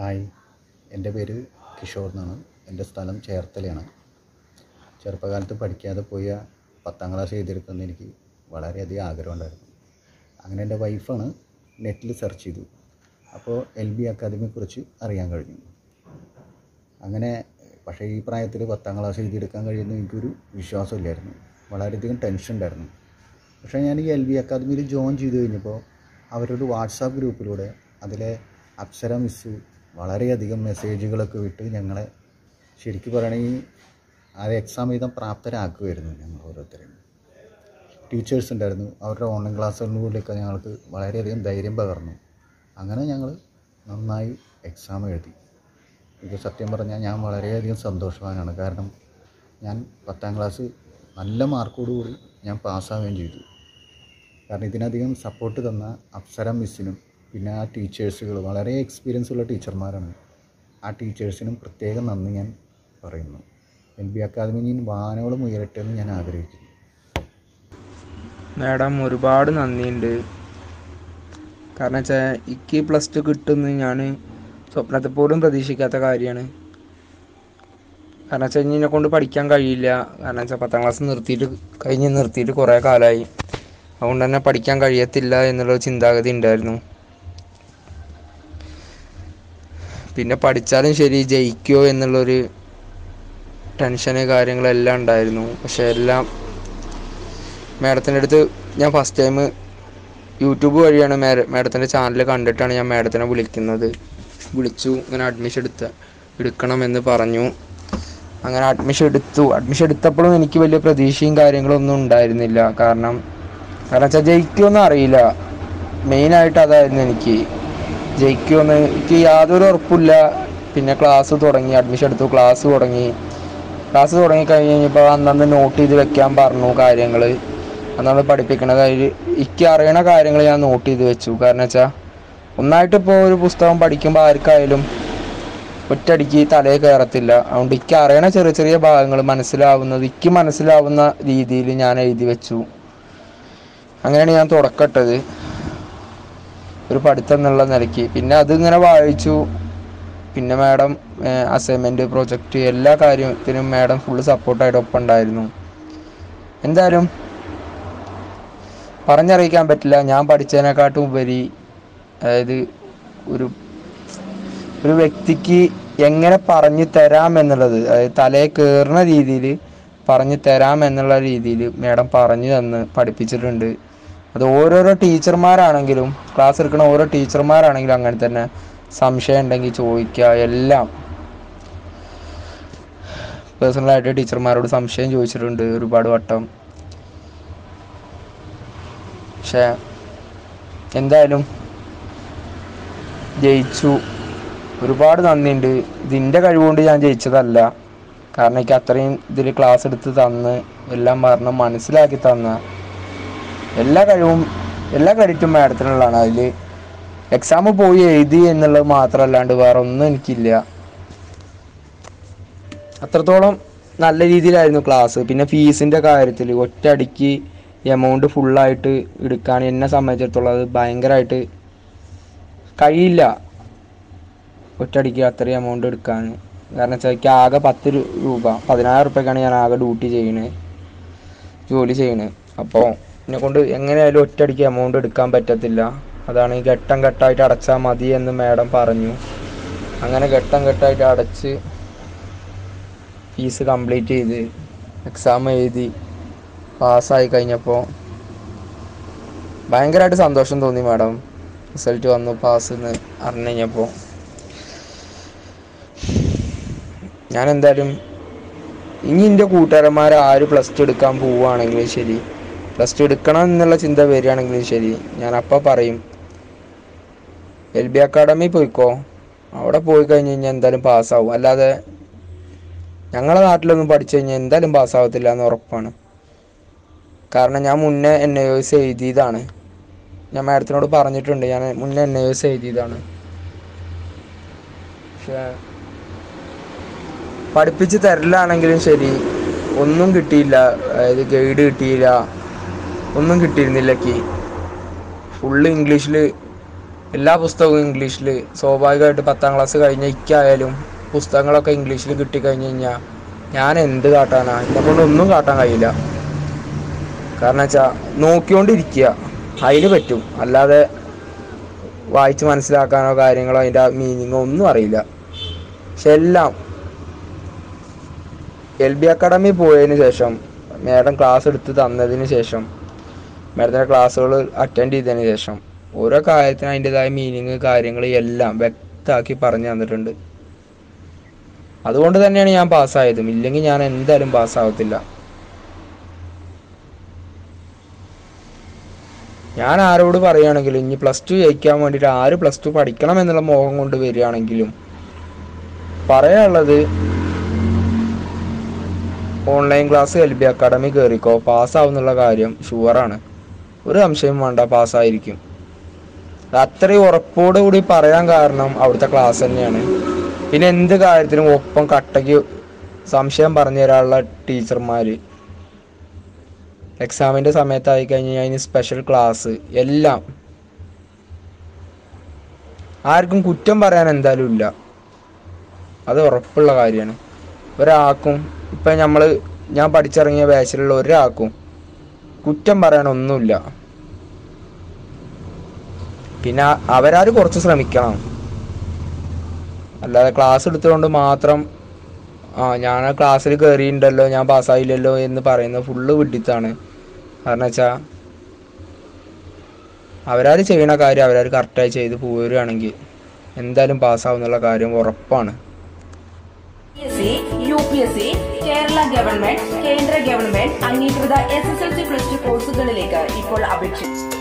hi എൻ്റെ പേര് കിഷോർ എന്നാണ് എൻ്റെ സ്ഥലം ചേർത്തലയാണ് ചെറുപ്പകാലത്ത് പഠിക്കാതെ പോയ പത്താം ക്ലാസ് എഴുതിയെടുക്കുന്ന എനിക്ക് വളരെയധികം ആഗ്രഹമുണ്ടായിരുന്നു അങ്ങനെ എൻ്റെ വൈഫാണ് നെറ്റിൽ സെർച്ച് ചെയ്തു അപ്പോൾ എൽ ബി അക്കാദമിയെക്കുറിച്ച് അറിയാൻ കഴിഞ്ഞു അങ്ങനെ പക്ഷേ ഈ പ്രായത്തിൽ പത്താം ക്ലാസ് എഴുതിയെടുക്കാൻ കഴിയുന്ന എനിക്കൊരു വിശ്വാസമില്ലായിരുന്നു വളരെയധികം ടെൻഷൻ ഉണ്ടായിരുന്നു പക്ഷേ ഞാൻ ഈ എൽ ബി അക്കാദമിയിൽ ജോയിൻ ചെയ്ത് കഴിഞ്ഞപ്പോൾ അവരൊരു വാട്സാപ്പ് ഗ്രൂപ്പിലൂടെ അതിലെ അപ്സര മിസ്സ് വളരെയധികം മെസ്സേജുകളൊക്കെ വിട്ട് ഞങ്ങളെ ശരിക്കും പറയുകയാണെങ്കിൽ ആ എക്സാം എഴുതാൻ പ്രാപ്തരാക്കുമായിരുന്നു ഞങ്ങൾ ഓരോരുത്തരെയും ടീച്ചേഴ്സ് ഉണ്ടായിരുന്നു അവരുടെ ഓൺലൈൻ ക്ലാസ്സുകളിലൂടെയൊക്കെ ഞങ്ങൾക്ക് വളരെയധികം ധൈര്യം പകർന്നു അങ്ങനെ ഞങ്ങൾ നന്നായി എക്സാം എഴുതി ഇത് സത്യം പറഞ്ഞാൽ ഞാൻ വളരെയധികം സന്തോഷവാനാണ് കാരണം ഞാൻ പത്താം ക്ലാസ് നല്ല മാർക്കോടുകൂടി ഞാൻ പാസ്സാവുകയും ചെയ്തു കാരണം ഇതിനധികം സപ്പോർട്ട് തന്ന അപ്സര മിസ്സിനും പിന്നെ ആ ടീച്ചേഴ്സുകൾ വളരെ എക്സ്പീരിയൻസ് ഉള്ള ടീച്ചർമാരാണ് ആ ടീച്ചേഴ്സിനും പ്രത്യേകം നന്ദി ഞാൻ പറയുന്നു എൽ ബി അക്കാദമി വാനോളം ഉയരട്ടെ എന്ന് ഞാൻ ആഗ്രഹിക്കുന്നു മാഡം ഒരുപാട് നന്ദിയുണ്ട് കാരണം വെച്ചാൽ എനിക്ക് പ്ലസ് ടു കിട്ടുമെന്ന് ഞാൻ സ്വപ്നത്തിൽ പോലും പ്രതീക്ഷിക്കാത്ത കാര്യമാണ് കാരണം വെച്ചാൽ ഇനി എന്നെ കൊണ്ട് പഠിക്കാൻ കഴിയില്ല കാരണം വെച്ചാൽ പത്താം ക്ലാസ് നിർത്തിയിട്ട് കഴിഞ്ഞ് നിർത്തിയിട്ട് കുറേ കാലമായി അതുകൊണ്ട് തന്നെ പഠിക്കാൻ കഴിയത്തില്ല എന്നുള്ള ചിന്താഗതി ഉണ്ടായിരുന്നു പിന്നെ പഠിച്ചാലും ശരി ജയിക്കുമോ എന്നുള്ളൊരു ടെൻഷന് കാര്യങ്ങളെല്ലാം ഉണ്ടായിരുന്നു പക്ഷെ എല്ലാം മാഡത്തിൻ്റെ അടുത്ത് ഞാൻ ഫസ്റ്റ് ടൈം യൂട്യൂബ് വഴിയാണ് മാഡത്തിൻ്റെ ചാനൽ കണ്ടിട്ടാണ് ഞാൻ മാഡത്തിനെ വിളിക്കുന്നത് വിളിച്ചു ഇങ്ങനെ അഡ്മിഷൻ എടുത്ത എടുക്കണമെന്ന് പറഞ്ഞു അങ്ങനെ അഡ്മിഷൻ എടുത്തു അഡ്മിഷൻ എടുത്തപ്പോഴും എനിക്ക് വലിയ പ്രതീക്ഷയും കാര്യങ്ങളൊന്നും ഉണ്ടായിരുന്നില്ല കാരണം കാരണം വെച്ചാൽ ജയിക്കുമെന്ന് അറിയില്ല മെയിനായിട്ട് അതായിരുന്നു എനിക്ക് ജയിക്കുമെന്ന് എനിക്ക് യാതൊരു ഉറപ്പില്ല പിന്നെ ക്ലാസ് തുടങ്ങി അഡ്മിഷൻ എടുത്തു ക്ലാസ് തുടങ്ങി ക്ലാസ് തുടങ്ങി കഴിഞ്ഞ് കഴിഞ്ഞപ്പോൾ അന്നന്ന് നോട്ട് ചെയ്ത് വെക്കാൻ പറഞ്ഞു കാര്യങ്ങൾ അന്നന്ന് പഠിപ്പിക്കണ കാര്യം എനിക്ക് അറിയണ കാര്യങ്ങൾ ഞാൻ നോട്ട് ചെയ്ത് വെച്ചു കാരണം വെച്ചാൽ ഒന്നായിട്ട് ഇപ്പോൾ ഒരു പുസ്തകം പഠിക്കുമ്പോൾ ആർക്കായാലും ഒറ്റയടിക്ക് തലയിൽ കയറത്തില്ല അതുകൊണ്ട് എനിക്ക് അറിയണ ചെറിയ ചെറിയ ഭാഗങ്ങൾ മനസ്സിലാവുന്നത് എനിക്ക് മനസ്സിലാവുന്ന രീതിയിൽ ഞാൻ എഴുതി വെച്ചു അങ്ങനെയാണ് ഞാൻ തുടക്കട്ടത് ഒരു പഠിത്തം എന്നുള്ള നിലയ്ക്ക് പിന്നെ അതിങ്ങനെ വായിച്ചു പിന്നെ മാഡം അസൈൻമെൻറ്റ് പ്രൊജക്റ്റ് എല്ലാ കാര്യത്തിനും മാഡം ഫുള്ള് സപ്പോർട്ടായിട്ട് ഒപ്പം ഉണ്ടായിരുന്നു എന്തായാലും പറഞ്ഞറിയിക്കാൻ പറ്റില്ല ഞാൻ പഠിച്ചതിനെക്കാട്ടും ഉപരി അതായത് ഒരു ഒരു വ്യക്തിക്ക് എങ്ങനെ പറഞ്ഞു തരാം എന്നുള്ളത് അതായത് തലയിൽ കയറുന്ന രീതിയിൽ പറഞ്ഞു തരാം എന്നുള്ള രീതിയിൽ മാഡം പറഞ്ഞു തന്ന് പഠിപ്പിച്ചിട്ടുണ്ട് അത് ഓരോരോ ടീച്ചർമാരാണെങ്കിലും ക്ലാസ് എടുക്കുന്ന ഓരോ ടീച്ചർമാരാണെങ്കിലും അങ്ങനെ തന്നെ സംശയം ഉണ്ടെങ്കിൽ ചോദിക്കുക എല്ലാം പേഴ്സണലായിട്ട് ടീച്ചർമാരോട് സംശയം ചോദിച്ചിട്ടുണ്ട് ഒരുപാട് വട്ടം പക്ഷേ എന്തായാലും ജയിച്ചു ഒരുപാട് നന്ദിയുണ്ട് ഇതിൻ്റെ കഴിവുകൊണ്ട് ഞാൻ ജയിച്ചതല്ല കാരണം എനിക്ക് അത്രയും ഇതിൽ ക്ലാസ് എടുത്ത് തന്ന് എല്ലാം പറഞ്ഞ് മനസ്സിലാക്കി തന്ന എല്ലാ കഴിവും എല്ലാ ക്രെഡിറ്റും മാഡത്തിനുള്ളതാണ് അതിൽ എക്സാം പോയി എഴുതി എന്നുള്ളത് മാത്രമല്ലാണ്ട് വേറെ ഒന്നും എനിക്കില്ല അത്രത്തോളം നല്ല രീതിയിലായിരുന്നു ക്ലാസ് പിന്നെ ഫീസിൻ്റെ കാര്യത്തിൽ ഒറ്റയടിക്ക് എമൗണ്ട് ഫുള്ളായിട്ട് എടുക്കാൻ എന്നെ സംബന്ധിച്ചിടത്തോളം അത് ഭയങ്കരമായിട്ട് കഴിയില്ല ഒറ്റയടിക്ക് അത്രയും എമൗണ്ട് എടുക്കാൻ കാരണം വെച്ചാൽ എനിക്ക് ആകെ പത്ത് രൂപ പതിനായിരം റുപ്യക്കാണ് ഞാൻ ആകെ ഡ്യൂട്ടി ചെയ്യണത് ജോലി ചെയ്യണത് അപ്പോൾ എന്നെ കൊണ്ട് എങ്ങനെയായാലും ഒറ്റയടിക്ക് എമൗണ്ട് എടുക്കാൻ പറ്റത്തില്ല അതാണ് ഈ ഘട്ടം ഘട്ടമായിട്ട് അടച്ചാൽ മതി എന്ന് മാഡം പറഞ്ഞു അങ്ങനെ ഘട്ടം ഘട്ടമായിട്ട് അടച്ച് ഫീസ് കംപ്ലീറ്റ് ചെയ്ത് എക്സാം എഴുതി പാസ്സായി കഴിഞ്ഞപ്പോൾ ഭയങ്കരമായിട്ട് സന്തോഷം തോന്നി മാഡം റിസൾട്ട് വന്നു പാസ് എന്ന് അറിഞ്ഞു കഴിഞ്ഞപ്പോൾ ഞാൻ എന്തായാലും ഇനി എൻ്റെ കൂട്ടുകാരന്മാർ ആര് പ്ലസ് ടു എടുക്കാൻ പോവുകയാണെങ്കിലും ശരി പ്ലസ് ടു എടുക്കണം എന്നുള്ള ചിന്ത വരികയാണെങ്കിലും ശരി ഞാൻ അപ്പം പറയും എൽ ബി അക്കാഡമി പോയിക്കോ അവിടെ പോയി കഴിഞ്ഞ് കഴിഞ്ഞാൽ എന്തായാലും പാസ്സാവും അല്ലാതെ ഞങ്ങളുടെ നാട്ടിലൊന്നും പഠിച്ചു കഴിഞ്ഞാൽ എന്തായാലും പാസ്സാവത്തില്ല എന്ന് ഉറപ്പാണ് കാരണം ഞാൻ മുന്നേ എൻ ഐ എസ് എഴുതിയതാണ് ഞാൻ മാഡത്തിനോട് പറഞ്ഞിട്ടുണ്ട് ഞാൻ മുന്നേ എൻ ഐ എസ് എഴുതിയതാണ് പക്ഷേ പഠിപ്പിച്ച് തരലാണെങ്കിലും ശരി ഒന്നും കിട്ടിയില്ല അതായത് ഗൈഡ് കിട്ടിയില്ല ഒന്നും കിട്ടിയിരുന്നില്ല എനിക്ക് ഫുള്ള് ഇംഗ്ലീഷിൽ എല്ലാ പുസ്തകവും ഇംഗ്ലീഷിൽ സ്വാഭാവികമായിട്ട് പത്താം ക്ലാസ് കഴിഞ്ഞ ഇക്കായാലും പുസ്തകങ്ങളൊക്കെ ഇംഗ്ലീഷിൽ കിട്ടിക്കഴിഞ്ഞ് കഴിഞ്ഞാൽ ഞാൻ എന്ത് കാട്ടാനാ എന്നെ കൊണ്ട് ഒന്നും കാട്ടാൻ കഴിയില്ല കാരണം വെച്ചാൽ നോക്കിക്കൊണ്ടിരിക്കുക അതിന് പറ്റും അല്ലാതെ വായിച്ച് മനസ്സിലാക്കാനോ കാര്യങ്ങളോ അതിൻ്റെ മീനിങ്ങോ ഒന്നും അറിയില്ല പക്ഷെ എല്ലാം എൽ ബി അക്കാഡമി പോയതിന് ശേഷം മാഡം ക്ലാസ് എടുത്ത് തന്നതിന് ശേഷം മാഡത്തിൻ്റെ ക്ലാസ്സുകൾ അറ്റൻഡ് ചെയ്തതിന് ശേഷം ഓരോ കാര്യത്തിനും അതിൻ്റെതായ മീനിങ് കാര്യങ്ങൾ എല്ലാം വ്യക്തമാക്കി പറഞ്ഞു തന്നിട്ടുണ്ട് അതുകൊണ്ട് തന്നെയാണ് ഞാൻ പാസ്സായതും ഇല്ലെങ്കിൽ ഞാൻ എന്തായാലും പാസ്സാവത്തില്ല ഞാൻ ആരോട് പറയുകയാണെങ്കിലും ഇനി പ്ലസ് ടു ജയിക്കാൻ വേണ്ടിയിട്ട് ആര് പ്ലസ് ടു പഠിക്കണം എന്നുള്ള മോഹം കൊണ്ട് വരികയാണെങ്കിലും പറയാനുള്ളത് online class L B academy കയറിക്കോ പാസ്സാവുന്നുള്ള കാര്യം ഷുവറാണ് ഒരു സംശയം വേണ്ട പാസ്സായിരിക്കും അത് അത്രയും ഉറപ്പോടുകൂടി പറയാൻ കാരണം അവിടുത്തെ ക്ലാസ് തന്നെയാണ് പിന്നെ എന്ത് കാര്യത്തിനും ഒപ്പം കട്ടയ്ക്ക് സംശയം പറഞ്ഞു തരാനുള്ള ടീച്ചർമാർ എക്സാമിൻ്റെ സമയത്തായി കഴിഞ്ഞ് അതിന് സ്പെഷ്യൽ ക്ലാസ് എല്ലാം ആർക്കും കുറ്റം പറയാൻ എന്തായാലും ഇല്ല അത് ഉറപ്പുള്ള കാര്യമാണ് ഒരാൾക്കും ഇപ്പം നമ്മൾ ഞാൻ പഠിച്ചിറങ്ങിയ ബാച്ചിലുള്ള ഒരാൾക്കും കുറ്റം പറയാനൊന്നുമില്ല പിന്നെ അവരാർ കുറച്ച് ശ്രമിക്കണം അല്ലാതെ ക്ലാസ് എടുത്തുകൊണ്ട് മാത്രം ആ ഞാൻ ആ ക്ലാസ്സിൽ കയറിയിട്ടുണ്ടല്ലോ ഞാൻ പാസ്സായില്ലല്ലോ എന്ന് പറയുന്നത് ഫുള്ള് വിഡിത്താണ് കാരണം വെച്ചാൽ അവരാർ ചെയ്യണ കാര്യം അവരാർ കറക്റ്റായി ചെയ്ത് പോരുകയാണെങ്കിൽ എന്തായാലും പാസ്സാവുന്നുള്ള കാര്യം ഉറപ്പാണ് P S C U P S C Kerala government കേന്ദ്ര ഗവൺമെന്റ് അംഗീകൃത S S L C plus two കോഴ്സുകളിലേക്ക് ഇപ്പോൾ അപേക്ഷിക്കും